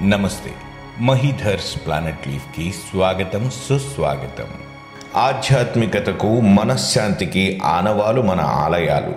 నమస్తే మహీధర్స్ ప్లానెట్ లీఫ్కి స్వాగతం సుస్వాగతం ఆధ్యాత్మికతకు మనశ్శాంతికి ఆనవాలు మన ఆలయాలు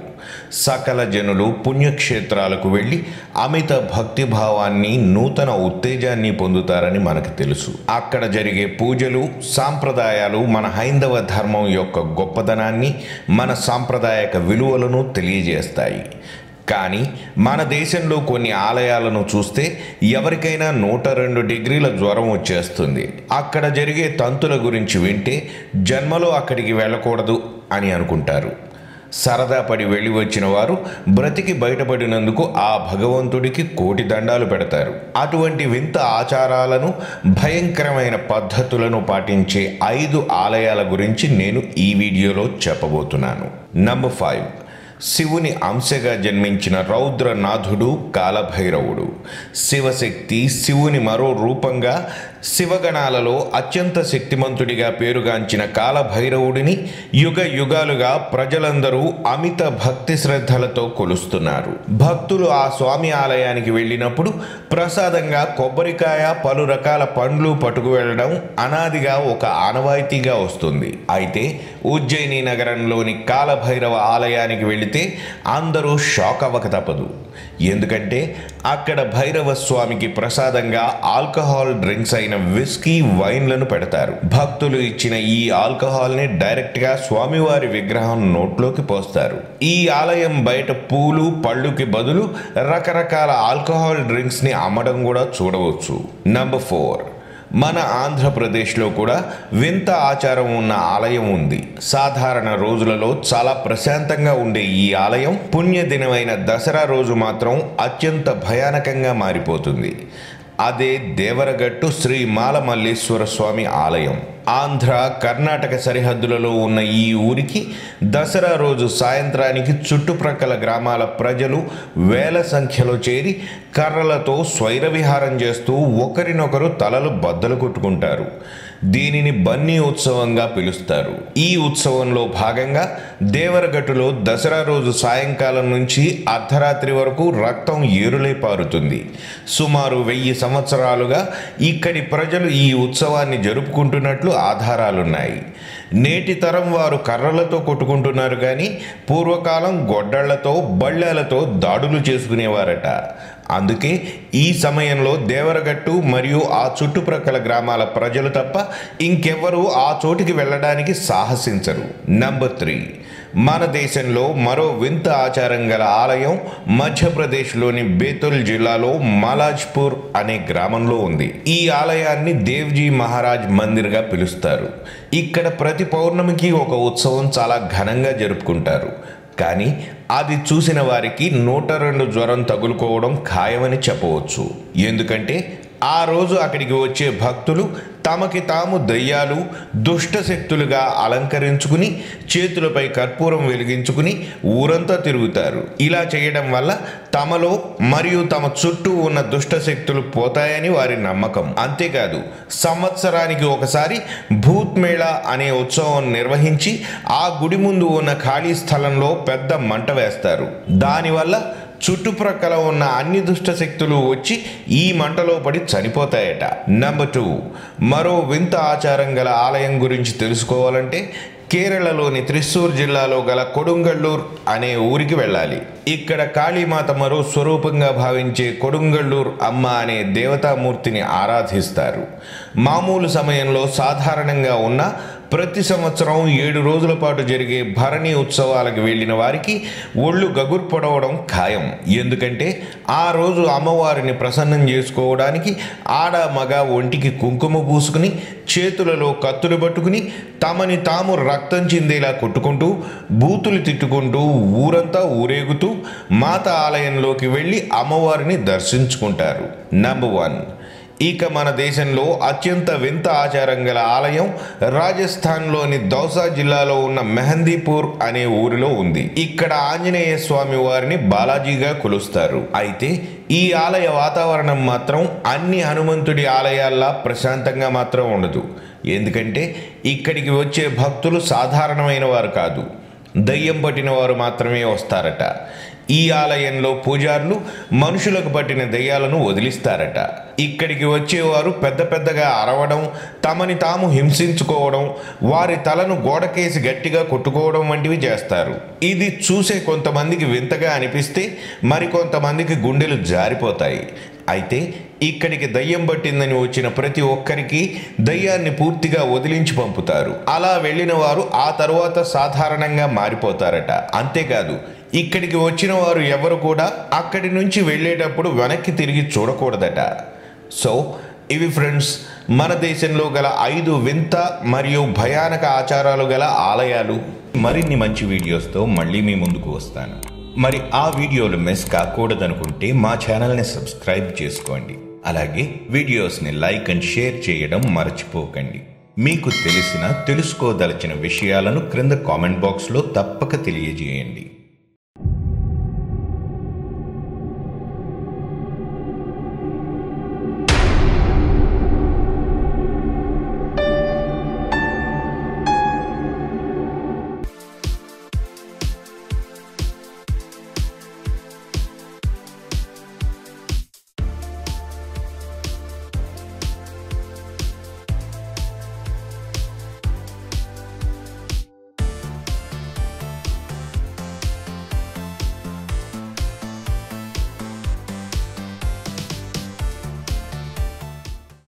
సకల జనులు పుణ్యక్షేత్రాలకు వెళ్ళి అమిత భక్తిభావాన్ని నూతన ఉత్తేజాన్ని పొందుతారని మనకు తెలుసు అక్కడ జరిగే పూజలు సాంప్రదాయాలు మన హైందవ ధర్మం యొక్క గొప్పదనాన్ని మన సాంప్రదాయక విలువలను తెలియజేస్తాయి కానీ మన దేశంలో కొన్ని ఆలయాలను చూస్తే ఎవరికైనా నూట రెండు డిగ్రీల జ్వరం వచ్చేస్తుంది అక్కడ జరిగే తంతుల గురించి వింటే జన్మలో అక్కడికి వెళ్ళకూడదు అని అనుకుంటారు సరదా పడి వెళ్ళి వచ్చిన వారు బ్రతికి బయటపడినందుకు ఆ భగవంతుడికి కోటి దండాలు పెడతారు అటువంటి వింత ఆచారాలను భయంకరమైన పద్ధతులను పాటించే ఐదు ఆలయాల గురించి నేను ఈ వీడియోలో చెప్పబోతున్నాను నంబర్ ఫైవ్ శివుని అంశగా జన్మించిన రౌద్రనాథుడు కాలభైరవుడు శివశక్తి శివుని మరో రూపంగా శివగణాలలో అత్యంత శక్తిమంతుడిగా పేరుగాంచిన కాలభైరవుడిని యుగ యుగాలుగా ప్రజలందరూ అమిత భక్తి శ్రద్ధలతో కొలుస్తున్నారు భక్తులు ఆ స్వామి ఆలయానికి వెళ్ళినప్పుడు ప్రసాదంగా కొబ్బరికాయ పలు రకాల పండ్లు పట్టుకు వెళ్ళడం అనాదిగా ఒక ఆనవాయితీగా వస్తుంది అయితే ఉజ్జయిని నగరంలోని కాలభైరవ ఆలయానికి వెళితే అందరూ షాక్ అవ్వక తప్పదు ఎందుకంటే అక్కడ భైరవ స్వామికి ప్రసాదంగా ఆల్కహాల్ డ్రింక్స్ అయిన విస్కీ వైన్లను పెడతారు భక్తులు ఇచ్చిన ఈ ఆల్కహాల్ని డైరెక్ట్గా స్వామివారి విగ్రహం నోట్లోకి పోస్తారు ఈ ఆలయం బయట పూలు పళ్ళుకి బదులు రకరకాల ఆల్కహాల్ డ్రింక్స్ని అమ్మడం కూడా చూడవచ్చు నంబర్ ఫోర్ మన ఆంధ్రప్రదేశ్లో కూడా వింత ఆచారం ఉన్న ఆలయం ఉంది సాధారణ రోజులలో చాలా ప్రశాంతంగా ఉండే ఈ ఆలయం పుణ్యదినమైన దసరా రోజు మాత్రం అత్యంత భయానకంగా మారిపోతుంది అదే దేవరగట్టు శ్రీ మాలమల్లేశ్వర స్వామి ఆలయం ఆంధ్ర కర్ణాటక సరిహద్దులలో ఉన్న ఈ ఊరికి దసరా రోజు సాయంత్రానికి చుట్టుప్రక్కల గ్రామాల ప్రజలు వేల సంఖ్యలో చేరి కర్రలతో స్వైర విహారం చేస్తూ ఒకరినొకరు తలలు బద్దలు కొట్టుకుంటారు దీనిని బన్నీ ఉత్సవంగా పిలుస్తారు ఈ ఉత్సవంలో భాగంగా దేవరగట్టులో దసరా రోజు సాయంకాలం నుంచి అర్ధరాత్రి వరకు రక్తం ఏరులై పారుతుంది సుమారు వెయ్యి సంవత్సరాలుగా ఇక్కడి ప్రజలు ఈ ఉత్సవాన్ని జరుపుకుంటున్నట్లు ఆధారాలున్నాయి నేటి తరం వారు కర్రలతో కొట్టుకుంటున్నారు కానీ పూర్వకాలం గొడ్డళ్లతో బళ్ళాలతో దాడులు చేసుకునేవారట అందుకే ఈ సమయంలో దేవరగట్టు మరియు ఆ చుట్టుప్రక్కల గ్రామాల ప్రజలు తప్ప ఇంకెవ్వరూ ఆ చోటికి వెళ్ళడానికి సాహసించరు నంబర్ త్రీ మన దేశంలో మరో వింత ఆచారం గల ఆలయం మధ్యప్రదేశ్లోని బేతుల్ జిల్లాలో మలాజ్పూర్ అనే గ్రామంలో ఉంది ఈ ఆలయాన్ని దేవ్జీ మహారాజ్ మందిర్గా పిలుస్తారు ఇక్కడ ప్రతి పౌర్ణమికి ఒక ఉత్సవం చాలా ఘనంగా జరుపుకుంటారు కానీ అది చూసిన వారికి నూట రెండు జ్వరం తగులుకోవడం ఖాయమని చెప్పవచ్చు ఎందుకంటే ఆ రోజు అక్కడికి వచ్చే భక్తులు తమకి తాము దయ్యాలు దుష్ట శక్తులుగా అలంకరించుకుని చేతులపై కర్పూరం వెలిగించుకుని ఊరంతా తిరుగుతారు ఇలా చేయడం వల్ల తమలో మరియు తమ చుట్టూ ఉన్న దుష్ట శక్తులు పోతాయని వారి నమ్మకం అంతేకాదు సంవత్సరానికి ఒకసారి భూత్ మేళా అనే ఉత్సవం నిర్వహించి ఆ గుడి ముందు ఉన్న ఖాళీ స్థలంలో పెద్ద మంట వేస్తారు దానివల్ల చుట్టుప్రక్కల ఉన్న అన్ని దుష్ట శక్తులు వచ్చి ఈ మంటలో పడి చనిపోతాయట నెంబర్ టూ మరో వింత ఆచారం గల ఆలయం గురించి తెలుసుకోవాలంటే కేరళలోని త్రిశూర్ జిల్లాలో గల కొడుంగళ్ళూర్ అనే ఊరికి వెళ్ళాలి ఇక్కడ కాళీమాత మరో స్వరూపంగా భావించే కొడుంగళ్ళూర్ అమ్మ అనే దేవతామూర్తిని ఆరాధిస్తారు మామూలు సమయంలో సాధారణంగా ఉన్న ప్రతి సంవత్సరం ఏడు రోజుల పాటు జరిగే భరణి ఉత్సవాలకు వెళ్ళిన వారికి ఒళ్ళు గగురు పొడవడం ఖాయం ఎందుకంటే ఆ రోజు అమ్మవారిని ప్రసన్నం చేసుకోవడానికి ఆడ మగ ఒంటికి కుంకుమ పూసుకుని చేతులలో కత్తులు పట్టుకుని తమని తాము రక్తం చిందేలా కొట్టుకుంటూ బూతులు తిట్టుకుంటూ ఊరంతా ఊరేగుతూ మాత ఆలయంలోకి వెళ్ళి అమ్మవారిని దర్శించుకుంటారు నంబర్ వన్ ఇక మన దేశంలో అత్యంత వింత ఆచారం గల ఆలయం రాజస్థాన్లోని దౌసా జిల్లాలో ఉన్న మెహందీపూర్ అనే ఊరిలో ఉంది ఇక్కడ ఆంజనేయ స్వామి వారిని బాలాజీగా కొలుస్తారు అయితే ఈ ఆలయ వాతావరణం మాత్రం అన్ని హనుమంతుడి ఆలయాల్లా ప్రశాంతంగా మాత్రం ఉండదు ఎందుకంటే ఇక్కడికి వచ్చే భక్తులు సాధారణమైన వారు కాదు దయ్యం పట్టిన వారు మాత్రమే వస్తారట ఈ ఆలయంలో పూజారులు మనుషులకు పట్టిన దెయ్యాలను వదిలిస్తారట ఇక్కడికి వచ్చేవారు పెద్ద పెద్దగా అరవడం తమని తాము హింసించుకోవడం వారి తలను గోడకేసి గట్టిగా కొట్టుకోవడం వంటివి చేస్తారు ఇది చూసే కొంతమందికి వింతగా అనిపిస్తే మరికొంతమందికి గుండెలు జారిపోతాయి అయితే ఇక్కడికి దయ్యం పట్టిందని వచ్చిన ప్రతి ఒక్కరికి దయ్యాన్ని పూర్తిగా వదిలించి పంపుతారు అలా వెళ్ళిన వారు ఆ తరువాత సాధారణంగా మారిపోతారట అంతేకాదు ఇక్కడికి వచ్చిన వారు ఎవరు కూడా అక్కడి నుంచి వెళ్ళేటప్పుడు వెనక్కి తిరిగి చూడకూడదట సో ఇవి ఫ్రెండ్స్ మన దేశంలో గల ఐదు వింత మరియు భయానక ఆచారాలు గల ఆలయాలు మరిన్ని మంచి వీడియోస్తో మళ్ళీ మీ ముందుకు వస్తాను మరి ఆ వీడియోలు మిస్ కాకూడదనుకుంటే మా ఛానల్ని సబ్స్క్రైబ్ చేసుకోండి అలాగే వీడియోస్ని లైక్ అండ్ షేర్ చేయడం మర్చిపోకండి మీకు తెలిసిన తెలుసుకోదలచిన విషయాలను క్రింద కామెంట్ బాక్స్లో తప్పక తెలియజేయండి